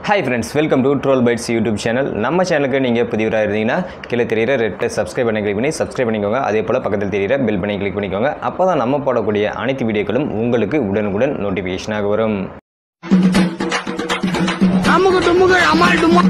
hi friends welcome to troll bites YouTube channel நம்ம சேனலுக்கு நீங்கள் புதியவராக இருந்தீங்கன்னா கீழே தெரியிற ரெட் சப்ஸ்கிரைப் பண்ணி கிளிக் பண்ணி சப்ஸ்கிரைப் பண்ணிக்கோங்க அதே போல் பக்கத்தில் தெரியிற பெல் பண்ணி கிளிக் பண்ணிக்கோங்க அப்போ தான் நம்ம போடக்கூடிய அனைத்து வீடியோக்களும் உங்களுக்கு உடனுக்குடன் நோட்டிஃபிகேஷனாக வரும் அமுகு டுமுகு அமால் டுமா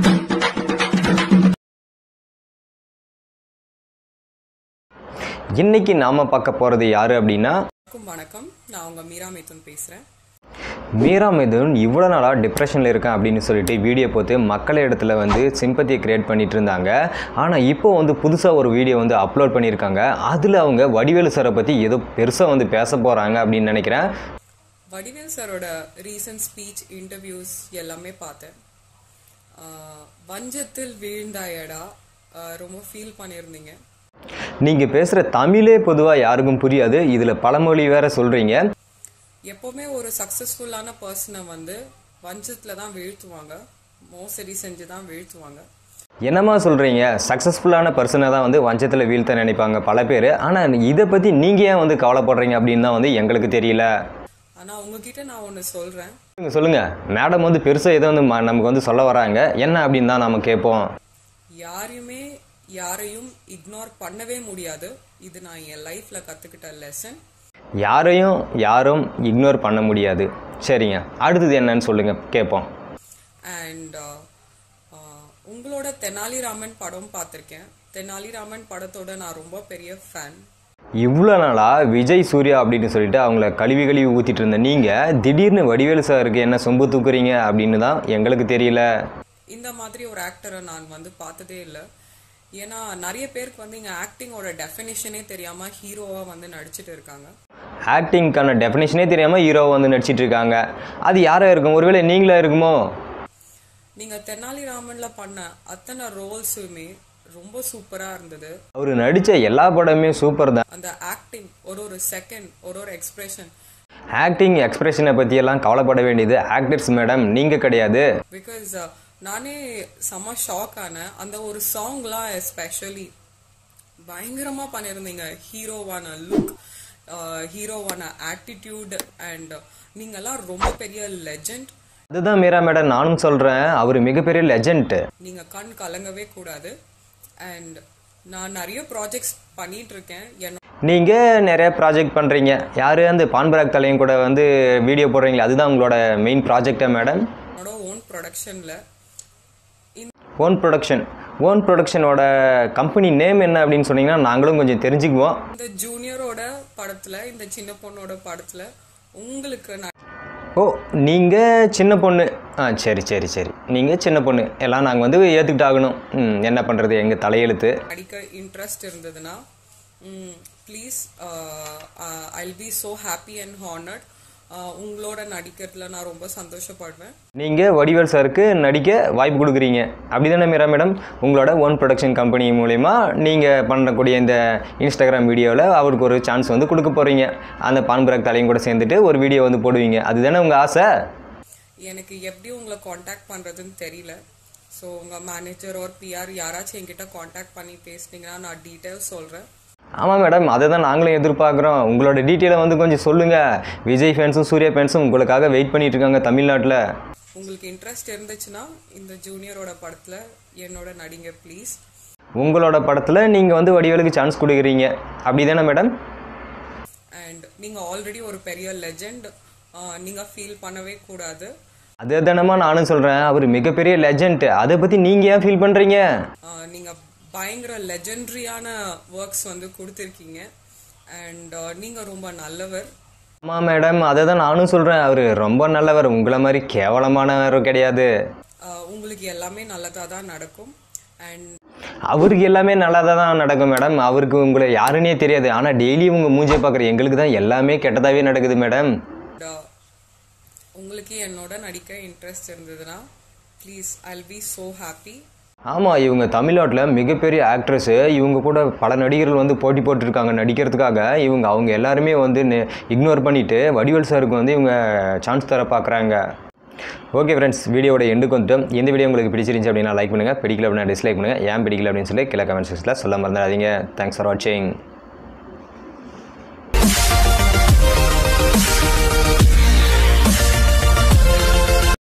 இன்னைக்கு நாம் பார்க்க போகிறது யார் அப்படின்னா வணக்கம் வணக்கம் நான் உங்க மீரா மிதுன் பேசுறேன் மீரா மிதுன் இவ்வளோ நாளாக டிப்ரெஷனில் இருக்கேன் அப்படின்னு சொல்லிட்டு வீடியோ போட்டு மக்கள் இடத்துல வந்து சிம்பத்தியை கிரியேட் பண்ணிட்டு இருந்தாங்க ஆனால் இப்போ வந்து புதுசாக ஒரு வீடியோ வந்து அப்லோட் பண்ணியிருக்காங்க அதில் அவங்க வடிவேலு சாரை பற்றி ஏதோ பெருசாக வந்து பேச போகிறாங்க அப்படின்னு நினைக்கிறேன் வடிவேல் சாரோட ரீசன்ட் ஸ்பீச் இன்டர்வியூஸ் எல்லாமே பார்த்தேன் ஆஹ் வஞ்சத்தில் வீழ்ந்தாயடா ஆஹ் ரொம்ப ஃபீல் பண்ணியிருந்தீங்க நீங்கள் பேசுகிற தமிழே பொதுவாக யாருக்கும் புரியாது இதில் பழமொழி வேற சொல்கிறீங்க எப்போவுமே ஒரு சக்ஸஸ்ஃபுல்லான பர்சனை வந்து வஞ்சத்தில் தான் வீழ்த்துவாங்க மோசடி செஞ்சு தான் வீழ்த்துவாங்க என்னம்மா சொல்கிறீங்க சக்ஸஸ்ஃபுல்லான பர்சனை தான் வந்து வஞ்சத்தில் வீழ்த்த நினைப்பாங்க பல பேர் ஆனால் இதை பற்றி நீங்கள் ஏன் வந்து கவலைப்படுறீங்க அப்படின்னு தான் வந்து எங்களுக்கு தெரியல ஆனால் உங்ககிட்ட நான் ஒன்று சொல்கிறேன் சொல்லுங்க சொல்லுங்கள் மேடம் வந்து பெருசாக ஏதோ வந்து ம- நமக்கு வந்து சொல்ல வராங்க என்ன அப்படின்னு தான் நம்ம கேட்போம் யாரையுமே யாரையும் இக்னோர் பண்ணவே முடியாது இது நான் என் லைஃப்பில் கற்றுக்கிட்ட லெசன் யாரையும் யாரும் இக்னோர் பண்ண முடியாது சரிங்க அடுத்தது என்னன்னு சொல்லுங்கள் கேட்போம் அண்ட் உங்களோட தெனாலிராமன் படம் பார்த்துருக்கேன் தெனாலிராமன் படத்தோட நான் ரொம்ப பெரிய ஃபேன் இவ்வளோ நாளாக விஜய் சூர்யா அப்படின்னு சொல்லிட்டு அவங்கள கழுவி கழுவி ஊற்றிட்டு இருந்த நீங்கள் திடீர்னு வடிவேலு சாருக்கு என்ன சொம்பு தூக்குறீங்க அப்படின்னு தான் எங்களுக்கு தெரியல இந்த மாதிரி ஒரு ஆக்டரை நான் வந்து பார்த்ததே இல்லை ஏன்னா நிறைய பேருக்கு வந்து இங்கே ஆக்டிங்கோட டெஃபினிஷனே தெரியாமல் ஹீரோவாக வந்து நடிச்சிட்டு இருக்காங்க ஆக்டிங்க்கான டெஃபினேஷனே தெரியாமல் ஹீரோ வந்து நடிச்சிட்டு இருக்காங்க அது யாராக இருக்கும் ஒருவேளை நீங்களா இருக்குமோ நீங்கள் தெனாலிராமனில் பண்ண அத்தனை ரோல்ஸுமே ரொம்ப சூப்பராக இருந்தது அவர் நடித்த எல்லா படமே சூப்பர் தான் அந்த ஆக்டிங் ஒரு ஒரு செகண்ட் ஒரு ஒரு எக்ஸ்பிரஷன் ஆக்டிங் எக்ஸ்பிரஷனை பற்றியெல்லாம் கவலைப்பட வேண்டியது ஆக்டர்ஸ் மேடம் நீங்கள் கிடையாது பிகாஸ் நானே செம்ம ஷாக் ஆனேன் அந்த ஒரு சாங்லாம் எஸ்பெஷலி பயங்கரமா பண்ணியிருந்தீங்க ஹீரோவான லுக் ஹீரோவான ஆட்டிடியூட் அண்ட் நீங்கெல்லாம் ரொம்ப பெரிய லெஜெண்ட் அதுதான் மீரா மேடம் நானும் சொல்கிறேன் அவர் மிகப்பெரிய லெஜண்ட் நீங்க கண் கலங்கவே கூடாது அண்ட் நான் நிறைய ப்ராஜெக்ட்ஸ் பண்ணிட்டு இருக்கேன் என்னோட நீங்கள் நிறைய ப்ராஜெக்ட் பண்ணுறீங்க யார் அந்த பான்பராக் தலையும் கூட வந்து வீடியோ போடுறீங்களா அதுதான் உங்களோட மெயின் ப்ராஜெக்டா மேடம் ஓன் ப்ரொடக்ஷன்ல ஓன் ப்ரொடக்ஷன் ஓன் ப்ரொடக்ஷனோட கம்பெனி நேம் என்ன அப்படின்னு சொன்னீங்கன்னா நாங்களும் கொஞ்சம் தெரிஞ்சுக்குவோம் இந்த ஜூனியரோட படத்துல இந்த சின்ன பொண்ணோட படத்துல உங்களுக்கு நான் ஓ நீங்கள் சின்ன பொண்ணு ஆ சரி சரி சரி நீங்கள் சின்ன பொண்ணு எல்லாம் நாங்கள் வந்து ஏற்றுக்கிட்டு ஆகணும் ம் என்ன பண்ணுறது எங்கள் தலையெழுத்து நடிக்க இன்ட்ரெஸ்ட் இருந்ததுன்னா please I'll be so happy and honoured உங்களோட நடிக்கிறதுல நான் ரொம்ப சந்தோஷப்படுவேன் நீங்கள் வடிவேல் சாருக்கு நடிக்க வாய்ப்பு கொடுக்குறீங்க அப்படி தானே மீரா மேடம் உங்களோட ஓன் ப்ரொடக்ஷன் கம்பெனி மூலிமா நீங்கள் பண்ணக்கூடிய இந்த இன்ஸ்டாகிராம் வீடியோவில் அவருக்கு ஒரு சான்ஸ் வந்து கொடுக்க போகிறீங்க அந்த பான்பராக் தலையும் கூட சேர்ந்துட்டு ஒரு வீடியோ வந்து போடுவீங்க அதுதானே உங்கள் ஆசை எனக்கு எப்படி உங்களை காண்டாக்ட் பண்ணுறதுன்னு தெரியல ஸோ உங்கள் மேனேஜர் ஒரு பிஆர் யாராச்சும் என்கிட்ட காண்டாக்ட் பண்ணி பேசுனீங்கன்னா நான் டீட்டெயில்ஸ் சொல்கிறேன் ஆமாம் மேடம் அதை தான் நாங்களும் எதிர்பார்க்குறோம் உங்களோட டீட்டெயிலை வந்து கொஞ்சம் சொல்லுங்கள் விஜய் ஃபேன்ஸும் சூர்யா ஃபேன்ஸும் உங்களுக்காக வெயிட் பண்ணிட்டு இருக்காங்க தமிழ்நாட்டில் உங்களுக்கு இன்ட்ரெஸ்ட் இருந்துச்சுன்னா இந்த ஜூனியரோட படத்தில் என்னோட நடிங்க ப்ளீஸ் உங்களோட படத்தில் நீங்கள் வந்து வடிவேலுக்கு சான்ஸ் கொடுக்குறீங்க அப்படி தானே மேடம் அண்ட் நீங்கள் ஆல்ரெடி ஒரு பெரிய லெஜெண்ட் நீங்கள் ஃபீல் பண்ணவே கூடாது அதே தானம்மா நானும் சொல்கிறேன் அவர் மிகப்பெரிய லெஜண்ட் அதை பற்றி நீங்கள் ஏன் ஃபீல் பண்ணுறீங்க ஆஹ் நீங்க பயங்கர லெஜெண்டரியான ஒர்க்ஸ் வந்து கொடுத்துருக்கீங்க அண்ட் நீங்க ரொம்ப நல்லவர் ஆமாம் மேடம் அதை தான் நானும் சொல்கிறேன் அவர் ரொம்ப நல்லவர் உங்களை மாதிரி கேவலமானவர் கிடையாது ஆஹ் உங்களுக்கு எல்லாமே நல்லதாக தான் நடக்கும் அண்ட் அவருக்கு எல்லாமே நல்லதாக தான் நடக்கும் மேடம் அவருக்கு உங்களை யாருன்னே தெரியாது ஆனால் டெய்லி உங்கள் மூஞ்சியை பார்க்குற எங்களுக்கு தான் எல்லாமே கெட்டதாகவே நடக்குது மேடம் உங்களுக்கு என்னோட நடிக்க இன்ட்ரெஸ்ட் இருந்ததுன்னா please I'll be so happy ஆமாம் இவங்க தமிழ்நாட்டில் மிகப்பெரிய ஆக்ட்ரஸ்ஸு இவங்க கூட பல நடிகர்கள் வந்து போட்டி போட்டிருக்காங்க நடிக்கிறதுக்காக இவங்க அவங்க எல்லாருமே வந்து இக்னோர் பண்ணிவிட்டு வடிவேல் சாருக்கு வந்து இவங்க சான்ஸ் தர பார்க்குறாங்க ஓகே ஃப்ரெண்ட்ஸ் வீடியோட எண்டுக்கு வந்துட்டோம் இந்த வீடியோ உங்களுக்கு பிடிச்சிருந்துச்சு அப்படின்னா லைக் பண்ணுங்கள் பிடிக்கல அப்படின்னா டிஸ்லைக் பண்ணுங்கள் ஏன் பிடிக்கல அப்படின்னு சொல்லி கீழே கமெண்ட் செக்ஷனில் சொல்ல மறந்துடாதீங்க தேங்க்ஸ் ஃபார் வாட்சிங்